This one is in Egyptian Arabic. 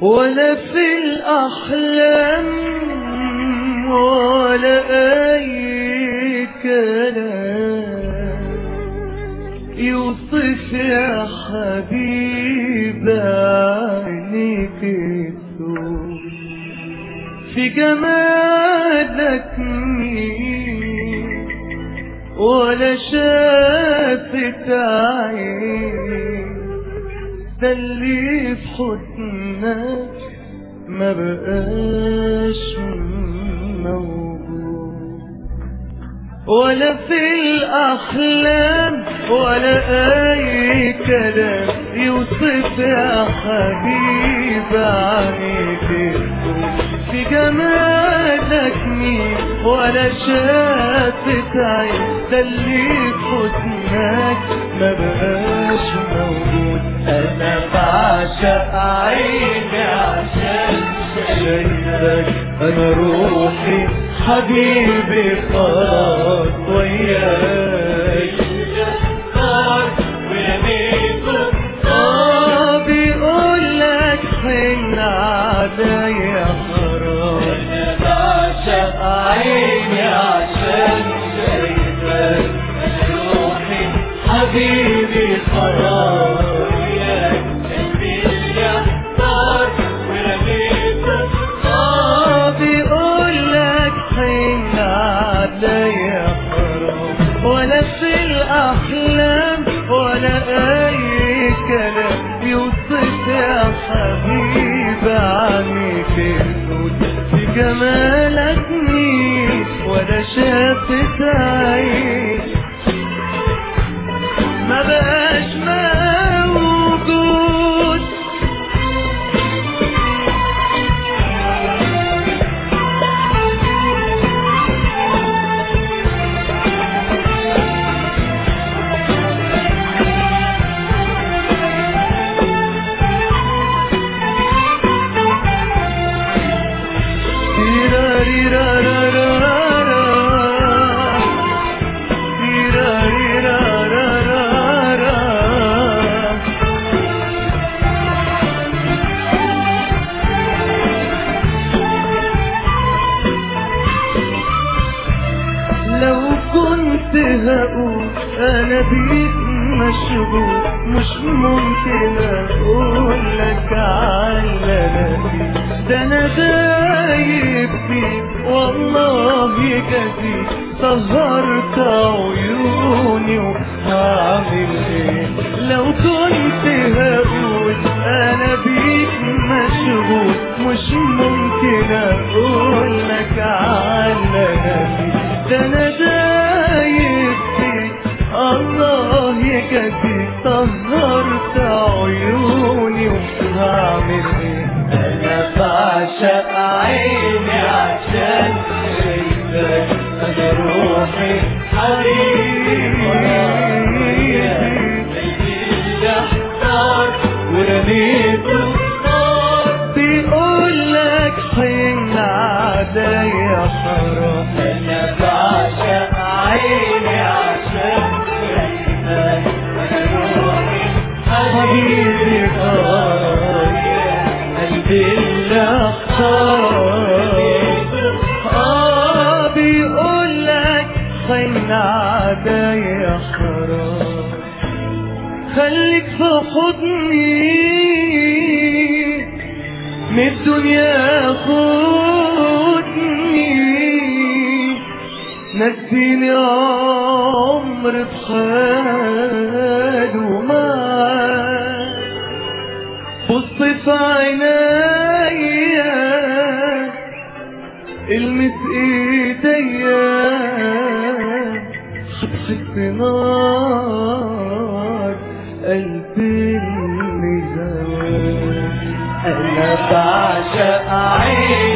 ولا في الأحلام ولا أي كلام يوصف يا حبيب عينيك السوء في جمالك مين ولا شافت عين ده اللي في حضنك ما بقاش موجود ولا في الأحلام ولا أي كلام يوصف يا حبيب عليك في جمالك مين ولا شافت عين ده اللي في حضنك ما بقاش موجود أنا بعشق عيني عشان شايفك أنا روحي حبيبي خلاص وياك آه بيقول لك حن عليا حرام أنا بعشق عيني عشان شايفك روحي حبيبي خلاص آه بيقول لك حن عليا حرام ولا في الأحلام ولا أي كلام يوصف يا حبيب عنيك النود في جمالك مين ولا شافت عين ما بقاش موجود لو كنت هقول انا بيك مشغول مش ممكن اقول لك على نفسي ده انا دايب فيك والله كثير سهرت عيوني وهعمل ايه لو كنت هقول انا بيك مشغول مش ممكن اقول لك على نفسي ده انا دايب فيك الله يكفي سهرت عيوني وهعمل ايه انا بعشق عيني عشان شايفك انا روحي حبيبي ورميته بيقول لك حين عليا حرام انا بعشق عيني عشان شايفك انا روحي حبيبي خلاص قلبي اللي اختار اه بيقول لك حين عليا حرام خليك في حضني من الدنيا خدني نسيني عمر بحاله معاك بص في عينيا المس ايديا حبسك نار قلبي اللي زمان انا بعشق عيني